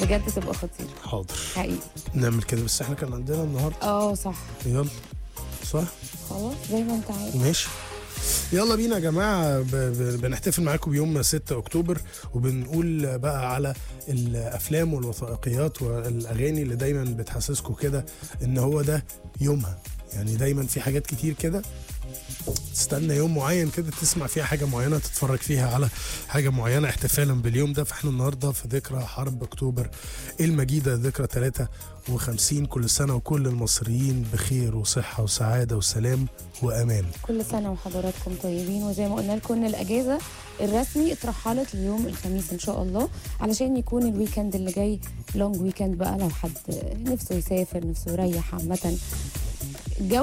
بجد تبقى خطيره حاضر حقيقي نعمل كده بس احنا كان عندنا النهارده اه صح يلا صح خلاص زي ما انت عايز ماشي يلا بينا يا جماعة ب- ب- بنحتفل معاكم بيوم 6 أكتوبر وبنقول بقى على الأفلام والوثائقيات والأغاني اللي دايما بتحسسكم كده إن هو ده يومها يعني دايما في حاجات كتير كده تستنى يوم معين كده تسمع فيها حاجة معينة تتفرج فيها على حاجة معينة احتفالا باليوم ده فاحنا النهاردة في ذكرى حرب أكتوبر المجيدة ذكرى 53 كل سنة وكل المصريين بخير وصحة وسعادة وسلام وأمان كل سنه وحضراتكم طيبين وزي ما قلنا لكم ان الاجازه الرسمي اترحلت ليوم الخميس ان شاء الله علشان يكون الويكند اللي جاي لونج ويكند بقى لو حد نفسه يسافر نفسه يريح عامه